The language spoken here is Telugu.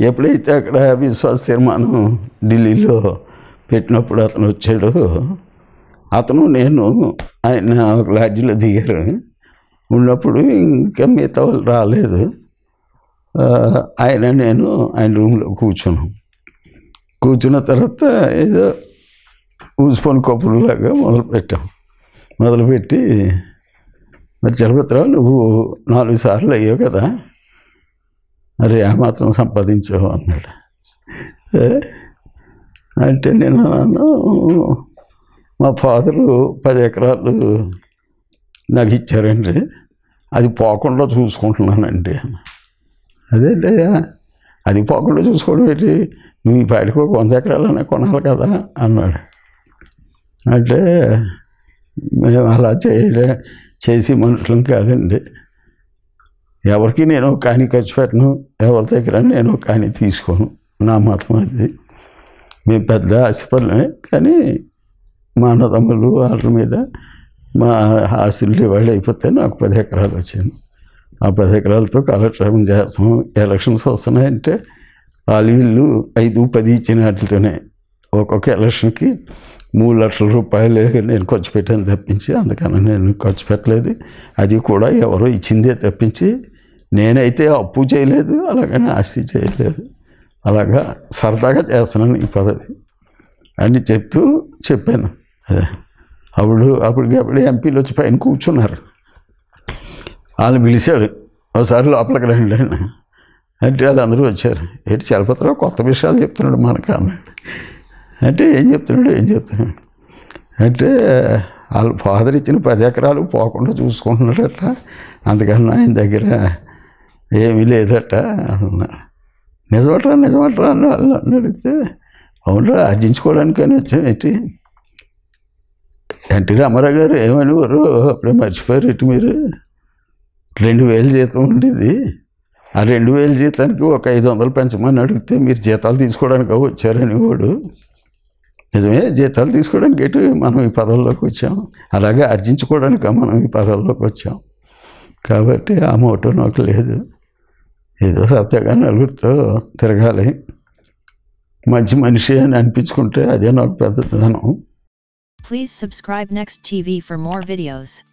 ఎప్పుడైతే అక్కడ విశ్వాస తీర్మానం ఢిల్లీలో పెట్టినప్పుడు అతను వచ్చాడు అతను నేను ఆయన ఒక లాడ్జిలో దిగారు ఉన్నప్పుడు ఇంకా మిగతా వాళ్ళు రాలేదు ఆ, ఆయన నేను ఆయన రూమ్లో కూర్చున్నాం కూర్చున్న తర్వాత ఏదో ఊసిపోని కప్పులాగా మొదలుపెట్టాం మొదలుపెట్టి మరి చలపతిరావు నువ్వు నాలుగు సార్లు అయ్యావు కదా మరి ఆ మాత్రం సంపాదించావు అన్నాడు ఏ? అంటే నేను అన్నాను మా ఫాదరు పది ఎకరాలు నాకు ఇచ్చారండి అది పోకుండా చూసుకుంటున్నానండి అదేంటి అది పోకుండా చూసుకోవడం ఏంటి నువ్వు ఈ పాటికి ఒక వంద ఎకరాలనే కొనాలి కదా అన్నాడు అంటే మేము అలా చేయలే చేసి మనుషులం కాదండి ఎవరికి నేను కాని ఖర్చు పెట్టను ఎవరి దగ్గర నేను కాని తీసుకోను నా మతం అది మేము పెద్ద ఆశపడలే కానీ మా అన్నదమ్ములు వాళ్ళ మీద మా ఆస్తులు డివైడ్ అయిపోతే నాకు పది ఎకరాలు వచ్చింది ఆ పది ఎకరాలతో కాలక్షేపం చేస్తాం ఎలక్షన్స్ వస్తున్నాయంటే వాళ్ళు వీళ్ళు ఐదు పది ఇచ్చిన వాటితోనే ఒక్కొక్క ఎలక్షన్కి మూడు లక్షల రూపాయలు నేను ఖర్చు పెట్టాను తప్పించి అందుకని నేను ఖర్చు పెట్టలేదు అది కూడా ఎవరో ఇచ్చిందే తప్పించి నేనైతే అప్పు చేయలేదు అలాగని ఆస్తి చేయలేదు అలాగా సరదాగా చేస్తున్నాను ఈ పదవి అని చెప్తూ చెప్పాను అదే అప్పుడు అప్పటికి అప్పుడు ఎంపీలు వచ్చి పైన కూర్చున్నారు వాళ్ళు పిలిచాడు ఒకసారి లోపలికి రండి అని అంటే వాళ్ళందరూ వచ్చారు ఏంటి చలపతిరావు కొత్త విషయాలు చెప్తున్నాడు మనకు అన్నాడు అంటే ఏం చెప్తున్నాడు ఏం చెప్తున్నాడు అంటే వాళ్ళ ఫాదర్ ఇచ్చిన పది ఎకరాలు పోకుండా చూసుకుంటున్నాడట అందుకని ఆయన దగ్గర ఏమీ లేదట అన్నా నిజమట్రా నిజమట్రా అని వాళ్ళు అని అడిగితే అవునరా అర్జించుకోవడానికని వచ్చాం ఏంటి ఎన్టీ రామారావు గారు ఏమనేవారు అప్పుడే మర్చిపోయారు ఇటు మీరు రెండు వేలు జీతం ఉండేది ఆ రెండు వేలు జీతానికి ఒక ఐదు వందలు పెంచమని అడిగితే మీరు జీతాలు తీసుకోవడానికి వచ్చారని వాడు నిజమే జీతాలు తీసుకోవడానికి ఎటు మనం ఈ పదవుల్లోకి వచ్చాం అలాగే అర్జించుకోవడానికి మనం ఈ పదవుల్లోకి వచ్చాం కాబట్టి ఆ మోటో నాకు లేదు ఏదో సత్యగా నలుగురితో తిరగాలి మంచి మనిషి అని అనిపించుకుంటే అదే నాకు పెద్ద ధనం Please subscribe Next TV for more videos.